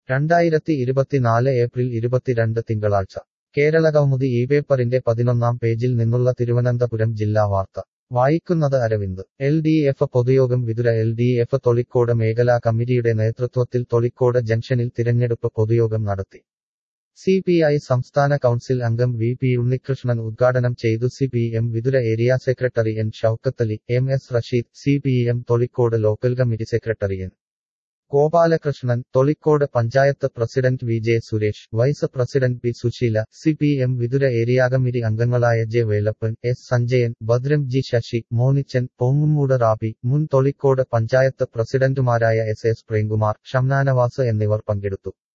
രണ്ടായിരത്തി ഇരുപത്തിനാല് ഏപ്രിൽ ഇരുപത്തിരണ്ട് തിങ്കളാഴ്ച കേരളകൗമുദി ഈ പേപ്പറിന്റെ പതിനൊന്നാം പേജിൽ നിന്നുള്ള തിരുവനന്തപുരം ജില്ലാ വാർത്ത വായിക്കുന്നത് അരവിന്ദ് എൽ ഡി എഫ് പൊതുയോഗം Vithura L D F Tholicode മേഖലാ കമ്മിറ്റിയുടെ നേതൃത്വത്തിൽ തൊളിക്കോട് ജംഗ്ഷനിൽ തിരഞ്ഞെടുപ്പ് പൊതുയോഗം നടത്തി സി പി ഐ സംസ്ഥാന കൗൺസിൽ അംഗം വി പി ഉണ്ണികൃഷ്ണൻ ഉദ്ഘാടനം ചെയ്തു C P M Vithura area secretary N Shoukathali M S Rasheed C P M Tholicode local committee secretary N Gopalakrishnan Tholicode panchayat president V J Suresh vice president P Susheela C P M Vithura area committee അംഗങ്ങളായ J Velappan S Sanjayan ഭദ്രം G Sasi Monichan Pongumoodu Rabi മുൻ തൊളിക്കോട് പഞ്ചായത്ത് പ്രസിഡന്റുമാരായ S S Premkumar ഷംനാനവാസ് എന്നിവർ പങ്കെടുത്തു